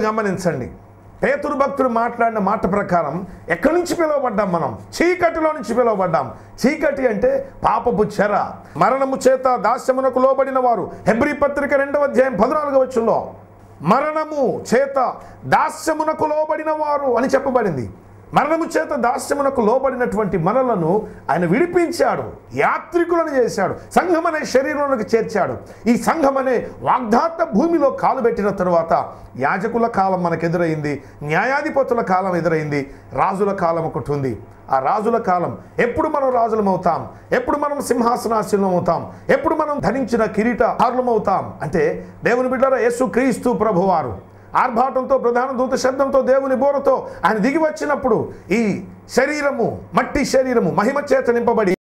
గమనించండి పేతురు భక్తుడు మాట్లాడిన మాట ప్రకారం ఎక్కడి నుంచి పిలువబడ్డాం మనం చీకటిలో నుంచి పిలువబడ్డాం చీకటి అంటే పాపపు చెర మరణము చేత దాస్యమునకు లోబడిన వారు హెబ్రి పత్రిక రెండవ అధ్యాయం పద్నాలుగు వచ్చులో మరణము చేత దాస్యమునకు లోబడిన వారు అని చెప్పబడింది మరణము చేత దాస్యమునకు లోబడినటువంటి మనలను ఆయన విడిపించాడు యాత్రికులను చేశాడు సంఘం అనే శరీరంలోకి చేర్చాడు ఈ సంఘం అనే వాగ్దాత్త భూమిలో కాలు పెట్టిన తరువాత యాజకుల కాలం మనకు ఎదురైంది న్యాయాధిపతుల కాలం ఎదురైంది రాజుల కాలం ఒకటి ఉంది ఆ రాజుల కాలం ఎప్పుడు మనం రాజులం అవుతాం ఎప్పుడు మనం సింహాసనాశీలం అవుతాం ఎప్పుడు మనం ధరించిన కిరీట అవుతాం అంటే దేవుని బిడ్డల యేసు క్రీస్తు ప్రభువారు ఆర్భాటంతో ప్రధాన దూత శబ్దంతో దేవుని బోరతో ఆయన దిగి వచ్చినప్పుడు ఈ శరీరము మట్టి శరీరము మహిమ చేత నింపబడి